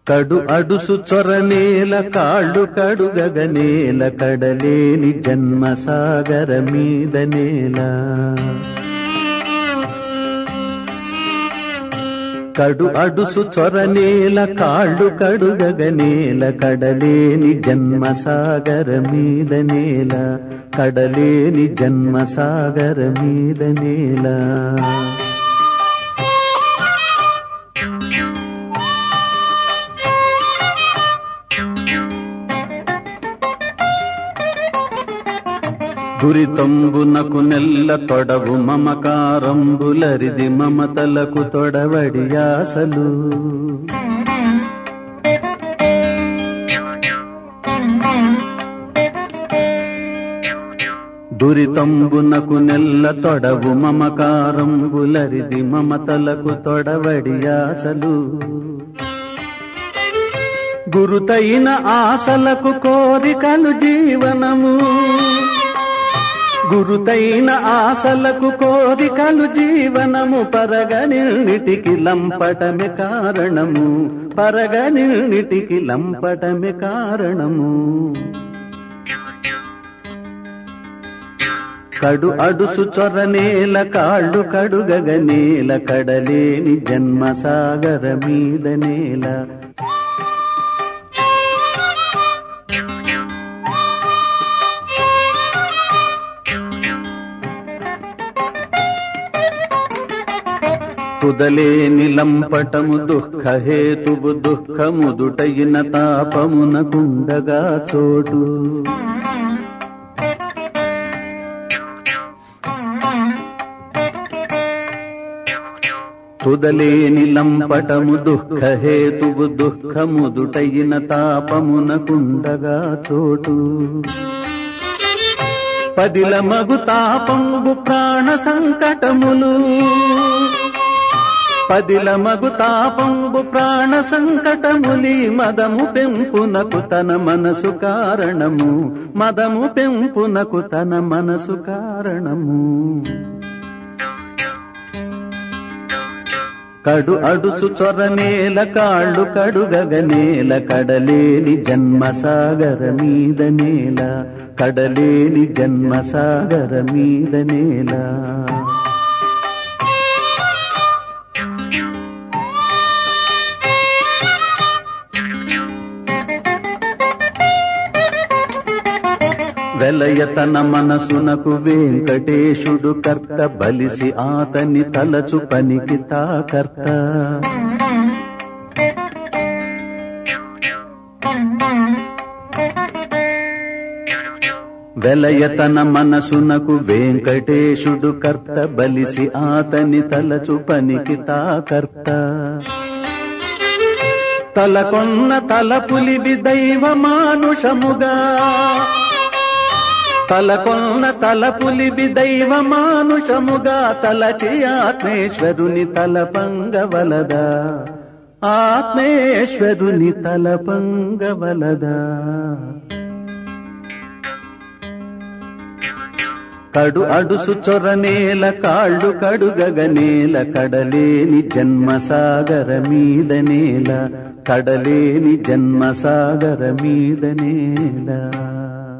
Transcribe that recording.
కడు అడుసు చొరనేల కాళ్ళు కడుగగనేల కడలేని జన్మ సాగర మీద నేల కడు అడుసు చొరనేల కాళ్ళు కడుగగనేల కడలేని జన్మ సాగర మీద నేల కడలేని జన్మ సాగర మీద నేల దురితంబునకు నెల్ల తొడవు మమకారంబులరిది మమతలకు తొడవడి ఆసలు దురితంబునకు నెల్ల తొడవు మమకారంబులరిది మమతలకు తొడవడి ఆసలు గురుతైన ఆశలకు కోరికలు జీవనము గురుతైన ఆశలకు కోరికలు జీవనము పరగనిటికి లంపటమే కారణము పరగనిటికి లంపటమే కారణము కడు అడుసు చొరనేల కాళ్ళు కడుగగనేల కడలేని జన్మ సాగర మీద నేల తుదలేని లంపటము దుఃఖ హేతువు దుఃఖముదుటైన తాపమునకుండగా చోటు తుదలేని లంపటము దుఃఖ హేతువు దుఃఖముదుటైన తాపమునకుండగా చోటు పదిల మగు తాపంబు ప్రాణ సంకటములు పదిల మగు తాపంబు ప్రాణ సంకటములి మదము పెంపునకు తన మనసు కారణము మదము పెంపునకు తన మనసు కారణము కడు అడుసు చొరనేల కాళ్ళు కడుగగనేల కడలేని జన్మ సాగర మీద నేల కడలేని జన్మ సాగర మీద నేల వెలయ తన మనసునకు వెంకటేశుడు కర్త బలిసి ఆతని తలచు పనికి తాకర్త వెలయ తన మనసునకు వెంకటేశుడు కర్త బలిసి ఆతని తలచు పనికి తాకర్త తలకొన్న తలపులివి దైవ మానుషముగా తలకొన్న తలపులిబి దైవ మానుషముగా తలచి ఆత్మేశ్వరుని తలపంగవలదా ఆత్మేశ్వరుని తలపంగవలదా కడు అడుసు చొరనేల కాళ్ళు కడుగగనేల కడలేని జన్మ సాగర మీద నేల కడలేని జన్మ సాగర మీద నేల